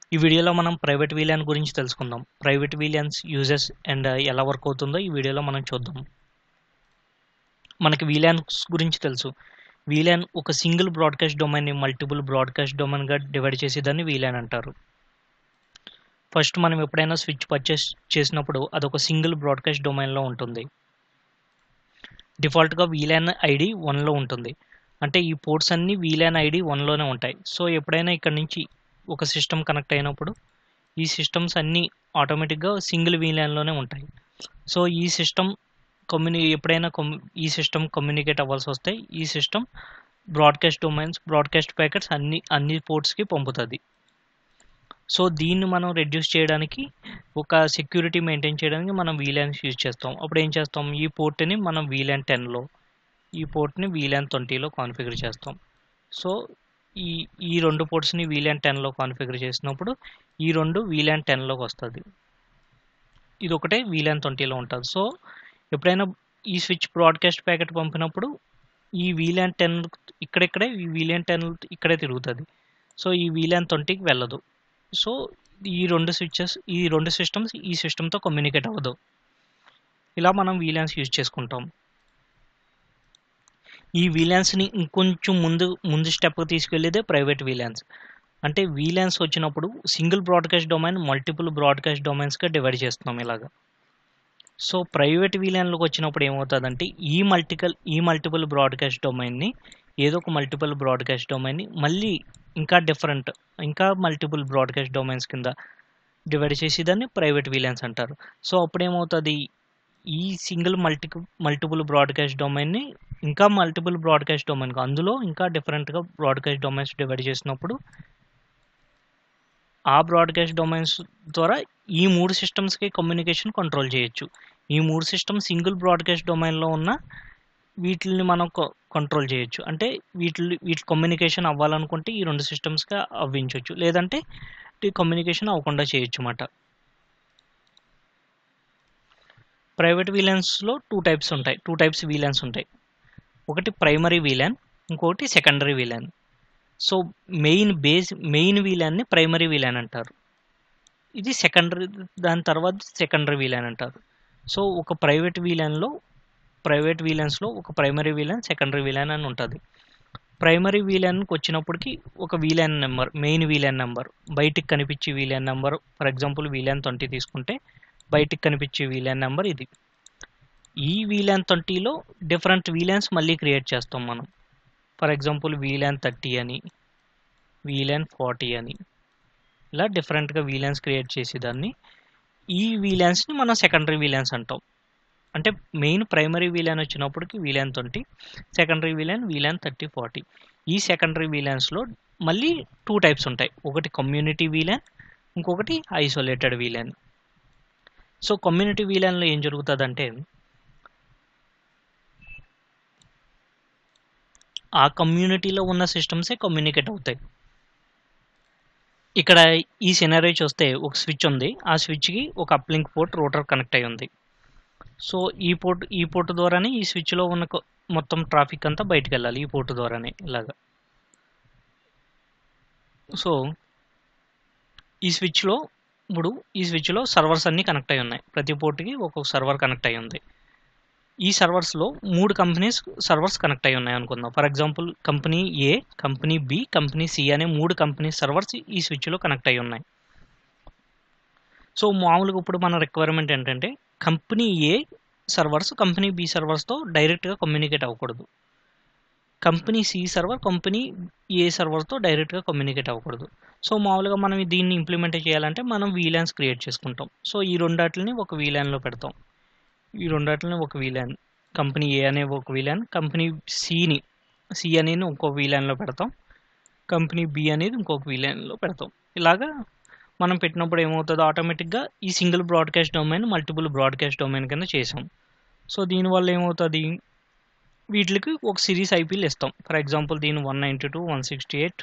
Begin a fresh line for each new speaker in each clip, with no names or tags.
ఈ వీడియోలో మనం ప్రైవేట్ వీలాన్ గురించి తెలుసుకుందాం ప్రైవేట్ వీలాన్స్ యూజెస్ అండ్ ఎలా వర్క్ అవుతుందో ఈ వీడియోలో మనం చూద్దాం మనకి వీలాన్స్ గురించి తెలుసు వీలాన్ ఒక సింగిల్ బ్రాడ్కాస్ట్ డొమైన్ని మల్టిపుల్ బ్రాడ్కాస్ట్ డొమైన్గా డివైడ్ చేసేదాన్ని వీలాన్ అంటారు ఫస్ట్ మనం ఎప్పుడైనా స్విచ్ పర్చేస్ చేసినప్పుడు అదొక సింగిల్ బ్రాడ్కాస్ట్ డొమైన్లో ఉంటుంది డిఫాల్ట్గా వీలాన్ ఐడి వన్లో ఉంటుంది అంటే ఈ పోర్ట్స్ అన్నీ వీలాన్ ఐడి వన్లోనే ఉంటాయి సో ఎప్పుడైనా ఇక్కడ నుంచి ఒక సిస్టమ్ కనెక్ట్ అయినప్పుడు ఈ సిస్టమ్స్ అన్నీ ఆటోమేటిక్గా సింగిల్ వీలాన్లోనే ఉంటాయి సో ఈ సిస్టమ్ కమ్యూని ఎప్పుడైనా కమ్యూ ఈ సిస్టమ్ కమ్యూనికేట్ అవ్వాల్సి వస్తే ఈ system broadcast domains broadcast packets అన్ని అన్ని పోర్ట్స్కి పంపుతుంది సో దీన్ని మనం రెడ్యూస్ చేయడానికి ఒక సెక్యూరిటీ మెయింటైన్ చేయడానికి మనం వీలాన్స్ యూజ్ చేస్తాం అప్పుడు ఏం చేస్తాం ఈ పోర్ట్ని మనం వీలాన్ టెన్లో ఈ పోర్ట్ని వీలాన్ ట్వంటీలో కాన్ఫిగర్ చేస్తాం సో ఈ ఈ రెండు పోర్ట్స్ని వీలాన్ టెన్లో కాన్ఫిగర్ చేసినప్పుడు ఈ రెండు వీలాన్ టెన్లోకి వస్తుంది ఇది ఒకటే వీలాన్ ట్వంటీలో ఉంటుంది సో ఎప్పుడైనా ఈ స్విచ్ బ్రాడ్కాస్ట్ ప్యాకెట్ పంపినప్పుడు ఈ వీలాన్ టెన్ ఇక్కడెక్కడే ఈ వీలాన్ టెన్ ఇక్కడే తిరుగుతుంది సో ఈ వీలాన్ ట్వంటీకి వెళ్ళదు సో ఈ రెండు స్విచ్చెస్ ఈ రెండు సిస్టమ్స్ ఈ సిస్టమ్తో కమ్యూనికేట్ అవ్వదు ఇలా మనం వీలాన్స్ యూజ్ చేసుకుంటాం ఈ వీలాన్స్ని ఇంకొంచెం ముందు ముందు స్టెప్కి తీసుకెళ్ళేదే ప్రైవేట్ వీలాన్స్ అంటే వీలాన్స్ వచ్చినప్పుడు single broadcast domain multiple broadcast డొమైన్స్గా డివైడ్ చేస్తున్నాం ఇలాగా సో ప్రైవేట్ వీలాన్లోకి వచ్చినప్పుడు ఏమవుతుందంటే ఈ మల్టికల్ ఈ మల్టిపుల్ బ్రాడ్కాస్ట్ డొమైన్ని ఏదో ఒక మల్టిపుల్ బ్రాడ్కాస్ట్ డొమైన్ని మళ్ళీ ఇంకా డిఫరెంట్ ఇంకా మల్టిపుల్ బ్రాడ్కాస్ట్ డొమైన్స్ కింద డివైడ్ చేసి దాన్ని ప్రైవేట్ వీలాన్స్ అంటారు సో అప్పుడు ఏమవుతుంది ఈ సింగిల్ మల్టి మల్టిపుల్ బ్రాడ్కాస్ట్ డొమైన్ని ఇంకా మల్టిపుల్ బ్రాడ్కాస్ట్ డొమైన్ అందులో ఇంకా డిఫరెంట్గా బ్రాడ్కాస్ట్ డొమైన్స్ డివైడ్ చేసినప్పుడు ఆ బ్రాడ్కాస్ట్ డొమైన్స్ ద్వారా ఈ మూడు సిస్టమ్స్కి కమ్యూనికేషన్ కంట్రోల్ చేయొచ్చు ఈ మూడు సిస్టమ్ సింగిల్ బ్రాడ్కాస్ట్ డొమైన్లో ఉన్న వీటిని మనం కంట్రోల్ చేయొచ్చు అంటే వీటి వీటి కమ్యూనికేషన్ అవ్వాలనుకుంటే ఈ రెండు సిస్టమ్స్గా అవ్వించవచ్చు లేదంటే కమ్యూనికేషన్ అవ్వకుండా చేయొచ్చు అన్నమాట ప్రైవేట్ వీలాన్స్లో టూ టైప్స్ ఉంటాయి టూ టైప్స్ వీలాన్స్ ఉంటాయి ఒకటి ప్రైమరీ వీలాన్ ఇంకొకటి secondary VLAN so main base main వీలాన్ని ప్రైమరీ వీలాన్ అంటారు ఇది సెకండరీ దాని తర్వాత సెకండరీ వీలాన్ అంటారు సో ఒక ప్రైవేట్ వీలాన్లో ప్రైవేట్ వీలాన్స్లో ఒక ప్రైమరీ వీలాన్ సెకండరీ వీలాన్ అని ఉంటుంది ప్రైమరీ వీలాన్కి వచ్చినప్పటికి ఒక VLAN number main VLAN number బయటికి కనిపించే VLAN number for example VLAN twenty తీసుకుంటే బయటికి కనిపించే వీలాన్ నెంబర్ ఇది ఈ వీలాన్ ట్వంటీలో డిఫరెంట్ వీలాన్స్ మళ్ళీ క్రియేట్ చేస్తాం మనం ఫర్ ఎగ్జాంపుల్ వీలాన్ థర్టీ అని వీలాన్ ఫార్టీ అని ఇలా డిఫరెంట్గా వీలాన్స్ క్రియేట్ చేసేదాన్ని ఈ వీలాన్స్ని మనం సెకండరీ వీలాన్స్ అంటాం అంటే మెయిన్ ప్రైమరీ వీలాన్ వచ్చినప్పటికి VLAN twenty secondary VLAN VLAN thirty forty ఈ సెకండరీ వీలాన్స్లో మళ్ళీ టూ టైప్స్ ఉంటాయి ఒకటి కమ్యూనిటీ వీలాన్ ఇంకొకటి ఐసోలేటెడ్ వీలాన్ సో కమ్యూనిటీ వీలాన్లో ఏం జరుగుతుందంటే ఆ కమ్యూనిటీలో ఉన్న సిస్టమ్సే కమ్యూనికేట్ అవుతాయి ఇక్కడ ఈ సినరీ చూస్తే ఒక స్విచ్ ఉంది ఆ స్విచ్కి ఒక అప్లింక్ పోర్ట్ రోటర్ కనెక్ట్ అయి ఉంది సో ఈ పోర్ట్ ఈ పోర్ట్ ద్వారానే ఈ స్విచ్లో ఉన్న మొత్తం ట్రాఫిక్ అంతా బయటకు వెళ్ళాలి ఈ పోర్ట్ ద్వారానే ఇలాగా సో ఈ స్విచ్లో ఇప్పుడు ఈ స్విచ్లో సర్వర్స్ అన్నీ కనెక్ట్ అయి ఉన్నాయి ప్రతి పోర్ట్కి ఒక్కొక్క సర్వర్ కనెక్ట్ అయి ఉంది ఈ సర్వర్స్లో మూడు కంపెనీస్ సర్వర్స్ కనెక్ట్ అయి ఉన్నాయి అనుకుందాం for example company A company B company C అనే మూడు కంపెనీ సర్వర్స్ ఈ స్విచ్లో కనెక్ట్ అయి ఉన్నాయి సో మామూలుగా ఇప్పుడు మన రిక్వైర్మెంట్ ఏంటంటే company A servers company B సర్వర్స్తో డైరెక్ట్గా కమ్యూనికేట్ అవ్వకూడదు company C server company A సర్వర్తో డైరెక్ట్గా కమ్యూనికేట్ అవ్వకూడదు సో మామూలుగా మనం దీన్ని ఇంప్లిమెంట్ చేయాలంటే మనం వీలాన్స్ క్రియేట్ చేసుకుంటాం సో ఈ రెండాటిని ఒక వీలాన్లో పెడతాం ఈ రెండాటిని ఒక వీలాన్ కంపెనీ ఏ అనే ఒక వీలాన్ కంపెనీ సిని సి అనేది ఇంకొక వీలాన్లో పెడతాం కంపెనీ బి అనేది ఇంకొక వీలాన్లో పెడతాం ఇలాగా మనం పెట్టినప్పుడు ఏమవుతుందో ఆటోమేటిక్గా ఈ single broadcast domain multiple broadcast domain కింద చేసాం సో దీనివల్ల ఏమవుతుంది వీటికి ఒక సిరీస్ ఐపీలు ఇస్తాం ఫర్ ఎగ్జాంపుల్ దీని one ninety two one sixty eight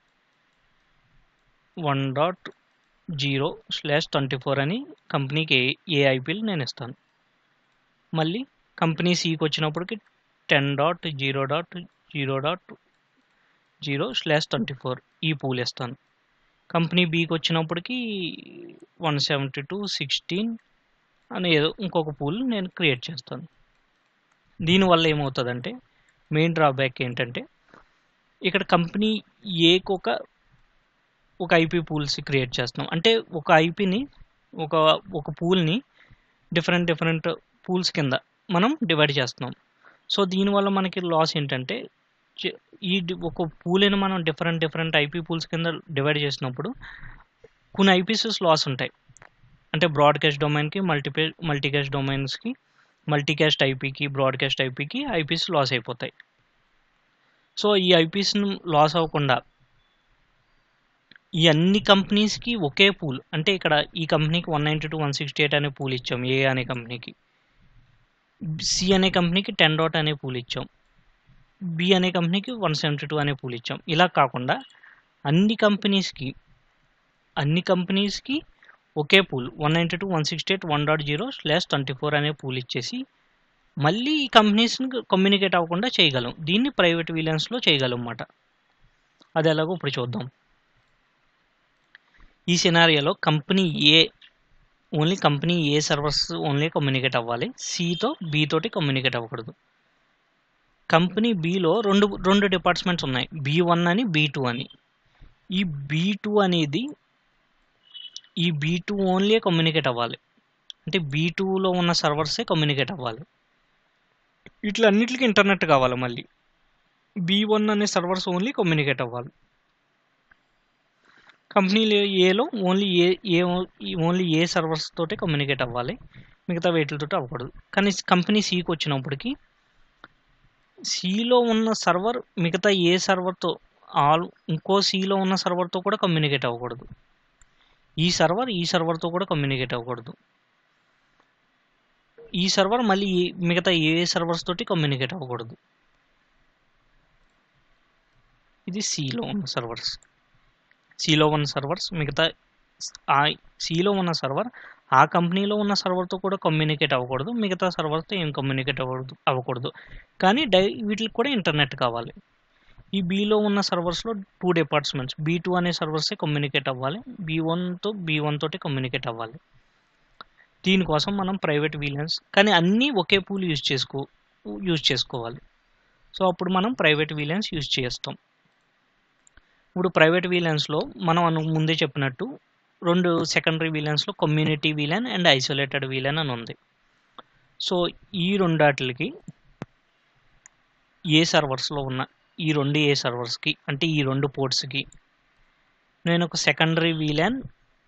one dot zero slash twenty four అని కంపెనీకి ఏ ఐపీలు నేను ఇస్తాను మళ్ళీ కంపెనీ సికి వచ్చినప్పటికి ten dot zero dot zero dot zero slash twenty four ఈ పూల్ ఇస్తాను కంపెనీ బీకి వచ్చినప్పటికి వన్ సెవెంటీ టూ సిక్స్టీన్ అని ఏదో ఇంకొక పూల్ నేను క్రియేట్ చేస్తాను దీనివల్ల ఏమవుతుందంటే మెయిన్ డ్రాబ్యాక్ ఏంటంటే ఇక్కడ కంపెనీ ఏకి ఒక ఒక ఐపీ పూల్స్ క్రియేట్ చేస్తున్నాం అంటే ఒక ఐపీని ఒక ఒక పూల్ని డిఫరెంట్ డిఫరెంట్ పూల్స్ కింద మనం డివైడ్ చేస్తున్నాం సో దీనివల్ల మనకి లాస్ ఏంటంటే చి- ఈ డి- ఒక పూల్ని మనం డిఫరెంట్ డిఫరెంట్ ఐపీ పూల్స్ కింద డివైడ్ చేసినప్పుడు కొన్ని ఐపీసెస్ లాస్ ఉంటాయి అంటే బ్రాడ్కాస్ట్ డొమైన్కి మల్టీపే మల్టీకాస్ట్ డొమైన్స్కి మల్టీకాస్ట్ ఐపీకి బ్రాడ్కాస్ట్ ఐపీకి ఐపీస్ లాస్ అయిపోతాయి సో ఈ ఐపీస్ని లాస్ అవ్వకుండా ఈ అన్ని కంపెనీస్కి ఒకే పూల్ అంటే ఇక్కడ ఈ కంపెనీకి one ninety two one sixty eight అనే పూల్ ఇచ్చాం ఏ అనే కంపెనీకి సి అనే కంపెనీకి టెన్ డాట్ అనే పూల్ ఇచ్చాం బి అనే కంపెనీకి వన్ సెవెంటీ టూ అనే పూల్ ఇచ్చాం ఇలా కాకుండా అన్ని కంపెనీస్కి అన్ని కంపెనీస్కి ఒకే pool one ninety two one sixty eight one dot zero slash twenty four అనే పూల్ ఇచ్చేసి మళ్ళీ ఈ కంపెనీస్ని కమ్యూనికేట్ అవ్వకుండా చేయగలం దీన్ని ప్రైవేట్ విలియన్స్లో చేయగలం అన్నమాట అది ఎలాగో ఇప్పుడు చూద్దాం ఈ సినారియోలో company A only company A servers only communicate అవ్వాలి సితో బి తోటి కమ్యూనికేట్ అవ్వకూడదు కంపెనీ బిలో రెండు రెండు డిపార్ట్మెంట్స్ ఉన్నాయి బి వన్ అని బి టూ అని ఈ బి టూ అనేది ఈ బి టూ ఓన్లీ కమ్యూనికేట్ అవ్వాలి అంటే బి టూలో ఉన్న సర్వర్సే కమ్యూనికేట్ అవ్వాలి ఇట్లా అన్నిటికీ ఇంటర్నెట్ కావాలి మళ్ళీ బి వన్ అనే సర్వర్స్ ఓన్లీ కమ్యూనికేట్ అవ్వాలి కంపెనీ ఏలో only A A only A servers తోటే కమ్యూనికేట్ అవ్వాలి మిగతా వేటిలతో అవ్వకూడదు కానీ కంపెనీ సికి వచ్చినప్పటికి సిలో ఉన్న సర్వర్ మిగతా ఏ సర్వర్తో ఆల్ ఇంకో సిలో ఉన్న సర్వర్తో కూడా కమ్యూనికేట్ అవ్వకూడదు ఈ సర్వర్ ఈ సర్వర్తో కూడా కమ్యూనికేట్ అవ్వకూడదు ఈ సర్వర్ మళ్ళీ ఏ- మిగతా ఏ సర్వర్స్ తోటి కమ్యూనికేట్ అవ్వకూడదు ఇది సిలో ఉన్న సర్వర్స్ సిలో ఉన్న సర్వర్స్ మిగతా ఆ సిలో ఉన్న సర్వర్ ఆ కంపెనీలో ఉన్న సర్వర్తో కూడా కమ్యూనికేట్ అవ్వకూడదు మిగతా సర్వర్తో ఏం కమ్యూనికేట్ అవ్వకూడదు అవ్వకూడదు కానీ డై వీటికి కూడా ఇంటర్నెట్ కావాలి ఈ బీలో ఉన్న సర్వర్స్లో టూ డిపార్ట్మెంట్స్ బీ టూ అనే సర్వర్సే కమ్యూనికేట్ అవ్వాలి బీ వన్తో బీ వన్ తోటి కమ్యూనికేట్ అవ్వాలి దీనికోసం మనం ప్రైవేట్ వీలెన్స్ కానీ అన్నీ ఒకే పూల్ యూజ్ చేసుకో యూజ్ చేసుకోవాలి సో అప్పుడు మనం ప్రైవేట్ వీలెన్స్ యూజ్ చేస్తాం ఇప్పుడు ప్రైవేట్ వీలెన్స్లో మనం అను ముందే చెప్పినట్టు రెండు సెకండరీ వీలెన్స్లో community VLAN and isolated VLAN అని ఉంది సో ఈ రెండాటికి ఏ సర్వర్స్లో ఉన్న ఈ రెండు ఏ సర్వర్స్కి అంటే ఈ రెండు పోర్ట్స్కి నేను ఒక సెకండరీ వీలాన్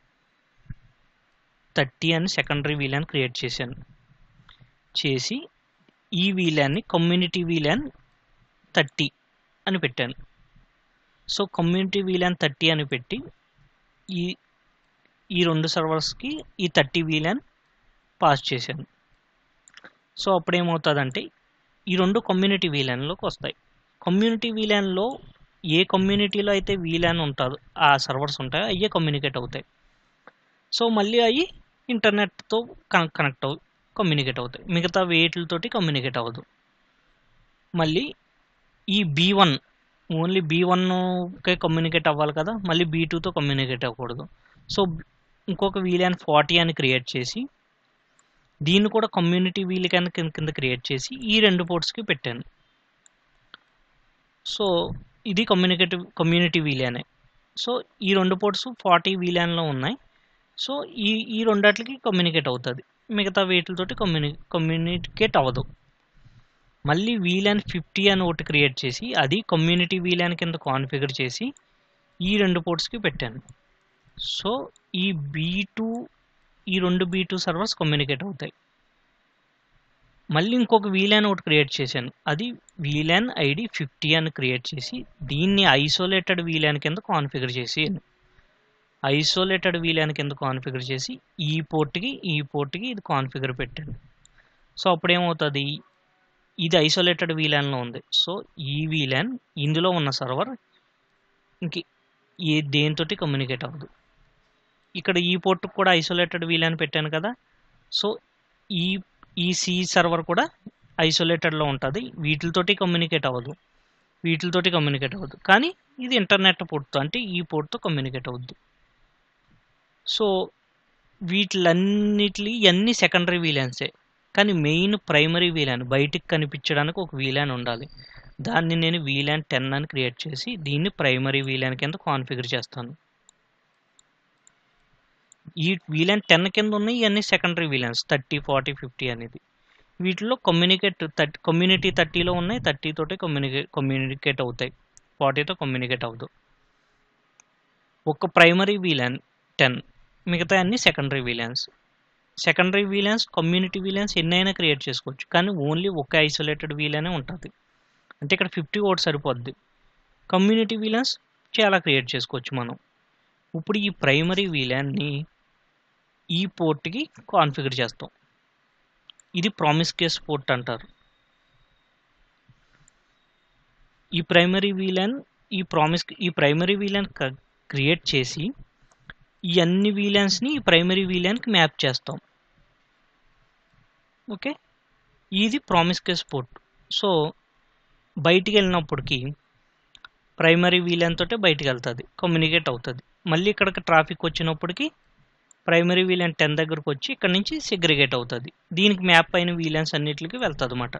థర్టీ అని సెకండరీ వీలాన్ క్రియేట్ చేశాను చేసి ఈ వీలాన్ని కమ్యూనిటీ వీలాన్ థర్టీ అని పెట్టాను సో కమ్యూనిటీ వీలాన్ థర్టీ అని పెట్టి ఈ ఈ రెండు సర్వర్స్కి ఈ థర్టీ వీలాన్ పాస్ చేశాను సో అప్పుడు ఏమవుతుందంటే ఈ రెండు కమ్యూనిటీ వీలాన్లోకి వస్తాయి కమ్యూనిటీ వీలాన్లో ఏ కమ్యూనిటీలో అయితే వీలాన్ ఉంటుందో ఆ సర్వర్స్ ఉంటాయో అయ్యే కమ్యూనికేట్ అవుతాయి సో మళ్ళీ అవి ఇంటర్నెట్తో కనెక్ట్ కనెక్ట్ అవు కమ్యూనికేట్ అవుతాయి మిగతా వేటితోటి కమ్యూనికేట్ అవ్వదు మళ్ళీ ఈ బీ వన్ ఓన్లీ బీ వన్కే కమ్యూనికేట్ అవ్వాలి కదా మళ్ళీ బీ టూతో కమ్యూనికేట్ అవ్వకూడదు సో ఇంకొక వీలాన్ ఫార్టీ అని క్రియేట్ చేసి దీన్ని కూడా కమ్యూనిటీ వీలికన్ కింద క్రియేట్ చేసి ఈ రెండు పోర్ట్స్కి పెట్టాను సో ఇది కమ్యూనికేటివ్ కమ్యూనిటీ వీలానే సో ఈ రెండు పోర్ట్స్ ఫార్టీ వీలాన్లో ఉన్నాయి సో ఈ ఈ రెండాటికి కమ్యూనికేట్ అవుతుంది మిగతా వీటితోటి కమ్యూని కమ్యూనికేట్ అవ్వదు మళ్ళీ వీలాన్ ఫిఫ్టీ అని ఒకటి క్రియేట్ చేసి అది కమ్యూనిటీ వీలాన్ కింద కాన్ఫిగర్ చేసి ఈ రెండు పోర్ట్స్కి పెట్టాను సో ఈ బీ టూ ఈ రెండు బీ టూ సర్వర్స్ కమ్యూనికేట్ అవుతాయి మళ్ళీ ఇంకొక వీలాన్ ఒకటి క్రియేట్ చేశాను అది వీలాన్ ఐడి ఫిఫ్టీ అని క్రియేట్ చేసి దీన్ని ఐసోలేటెడ్ వీలాన్ కింద కాన్ఫిగర్ చేసి ఐసోలేటెడ్ వీలాన్ కింద కాన్ఫిగర్ చేసి ఈ పోర్ట్కి ఈ పోర్ట్కి ఇది కాన్ఫిగర్ పెట్టాను సో అప్పుడు ఏమవుతుంది ఇది ఐసోలేటెడ్ వీలాన్లో ఉంది సో ఈ వీలాన్ ఇందులో ఉన్న సర్వర్ ఇంక ఏ దేనితోటి కమ్యూనికేట్ అవ్వదు ఇక్కడ ఈ పోర్ట్ కూడా ఐసోలేటెడ్ వీలాన్ పెట్టాను కదా సో ఈ ఈ సి సర్వర్ కూడా ఐసోలేటెడ్లో ఉంటుంది వీటితోటి కమ్యూనికేట్ అవ్వదు వీటితోటి కమ్యూనికేట్ అవ్వదు కానీ ఇది ఇంటర్నెట్ పోర్ట్తో అంటే ఈ పోర్ట్తో కమ్యూనికేట్ అవ్వద్దు సో వీటిలన్నిటి ఇవన్నీ సెకండరీ వీలాన్సే కానీ మెయిన్ ప్రైమరీ వీలాన్ బయటికి కనిపించడానికి ఒక వీలాన్ ఉండాలి దాన్ని నేను వీలాన్ టెన్ అని క్రియేట్ చేసి దీన్ని ప్రైమరీ వీలాన్ కింద కాన్ఫిగర్ చేస్తాను ఈ వీలాన్ టెన్ కింద ఉన్నాయి ఇవన్నీ secondary VLANs thirty forty fifty అనేది వీటిలో కమ్యూనికేట్ థర్టీ కమ్యూనిటీ థర్టీలో ఉన్నాయి థర్టీ తోటే కమ్యూనికేట్ కమ్యూనికేట్ అవుతాయి ఫార్టీతో కమ్యూనికేట్ అవ్వదు ఒక ప్రైమరీ వీలాన్ టెన్ మిగతా అన్ని secondary VLANs secondary VLANs community VLANs ఎన్నైనా క్రియేట్ చేసుకోవచ్చు కానీ ఓన్లీ ఒక ఐసోలేటెడ్ వీలానే ఉంటుంది అంటే ఇక్కడ ఫిఫ్టీ ఓట్ సరిపోద్ది కమ్యూనిటీ వీలాన్స్ చాలా క్రియేట్ చేసుకోవచ్చు మనం ఇప్పుడు ఈ ప్రైమరీ వీలాన్ని ఈ పోర్ట్కి కాన్ఫిగర్ చేస్తాం ఇది ప్రామిస్కేస్ పోర్ట్ అంటారు ఈ ప్రైమరీ వీలాన్ ఈ ప్రామిస్ ఈ ప్రైమరీ వీలాన్ క్రియేట్ చేసి ఈ అన్ని వీలాన్స్ని ఈ ప్రైమరీ వీలాన్కి మ్యాప్ చేస్తాం ఓకే ఇది ప్రామిస్కేస్ పోర్ట్ సో బయటికి వెళ్ళినప్పటికీ ప్రైమరీ వీలాన్ తోటే బయటికి వెళ్తుంది కమ్యూనికేట్ అవుతుంది మళ్ళీ ఇక్కడికి ట్రాఫిక్ వచ్చినప్పటికీ ప్రైమరీ వీలాన్ టెన్ దగ్గరకు వచ్చి ఇక్కడ నుంచి సెగ్రిగేట్ అవుతుంది దీనికి మ్యాప్ అయిన వీలాన్స్ అన్నిటికి వెళ్తుంది అన్నమాట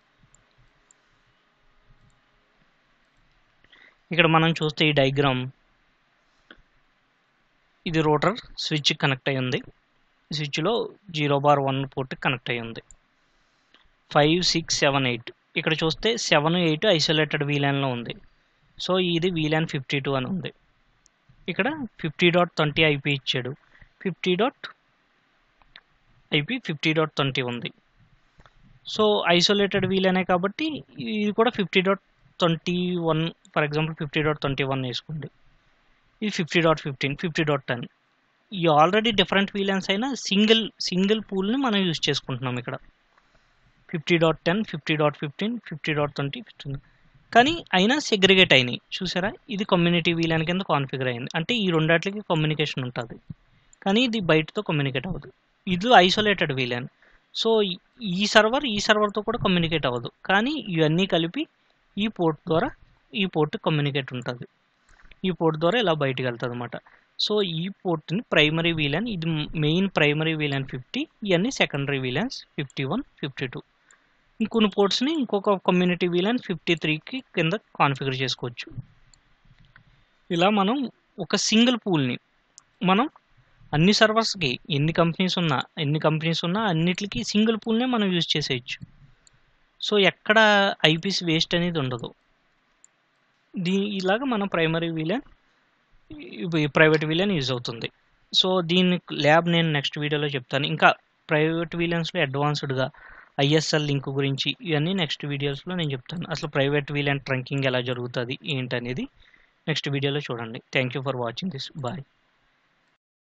ఇక్కడ మనం చూస్తే ఈ డయాగ్రామ్ ఇది రోటర్ స్విచ్ కనెక్ట్ అయి ఉంది స్విచ్లో zero bar one port connect అయి ఉంది ఫైవ్ సిక్స్ సెవెన్ ఎయిట్ ఇక్కడ చూస్తే సెవెన్ ఎయిట్ ఐసోలేటెడ్ వీలాన్లో ఉంది సో ఇది వీలాన్ ఫిఫ్టీ టూ అని ఉంది ఇక్కడ ఫిఫ్టీ డాట్ ట్వంటీ ఐపీ ఇచ్చాడు fifty dot IP fifty dot twenty ఉంది సో ఐసోలేటెడ్ వీలనే కాబట్టి ఇది కూడా fifty dot twenty one for example fifty dot twenty one వేసుకోండి ఇది fifty dot fifteen fifty dot ten ఈ ఆల్రెడీ డిఫరెంట్ వీలెన్స్ అయినా సింగిల్ సింగిల్ పూల్ని మనం యూజ్ చేసుకుంటున్నాం ఇక్కడ fifty dot ten fifty dot fifteen fifty dot twenty fifteen కానీ అయినా సెగ్రిగేట్ అయినాయి చూసారా ఇది కమ్యూనిటీ వీలాన్ కింద కాన్ఫిగర్ అయింది అంటే ఈ రెండాట్లకి కమ్యూనికేషన్ ఉంటుంది కానీ ఇది బయటతో కమ్యూనికేట్ అవ్వదు ఇది ఐసోలేటెడ్ వీలాన్ సో ఈ సర్వర్ ఈ సర్వర్తో కూడా కమ్యూనికేట్ అవ్వదు కానీ ఇవన్నీ కలిపి ఈ పోర్ట్ ద్వారా ఈ పోర్ట్ కమ్యూనికేట్ ఉంటుంది ఈ పోర్ట్ ద్వారా ఇలా బయటకు వెళ్తుంది అనమాట సో ఈ పోర్ట్ని ప్రైమరీ వీలాన్ ఇది మెయిన్ ప్రైమరీ వీలాన్ ఫిఫ్టీ ఇవన్నీ secondary VLANs fifty one fifty two ఇంకొన్ని పోర్ట్స్ని ఇంకొక కమ్యూనిటీ వీలాన్ ఫిఫ్టీ త్రీకి కింద కాన్ఫిగర్ చేసుకోవచ్చు ఇలా మనం ఒక సింగిల్ పూల్ని మనం అన్ని సర్వర్స్కి ఎన్ని కంపెనీస్ ఉన్నా ఎన్ని కంపెనీస్ ఉన్నా అన్నిటికీ సింగిల్ పూల్నే మనం యూజ్ చేసేయచ్చు సో ఎక్కడ ఐపీస్ వేస్ట్ అనేది ఉండదు దీ ఇలాగ మనం primary VLAN private VLAN use అవుతుంది సో దీని ల్యాబ్ నేను నెక్స్ట్ వీడియోలో చెప్తాను ఇంకా ప్రైవేట్ వీలన్స్లో అడ్వాన్స్డ్గా ఐఎస్ఎల్ లింక్ గురించి ఇవన్నీ నెక్స్ట్ వీడియోస్లో నేను చెప్తాను అసలు ప్రైవేట్ వీలన్ ట్రంకింగ్ ఎలా జరుగుతుంది ఏంటనేది నెక్స్ట్ వీడియోలో చూడండి thank you for watching this bye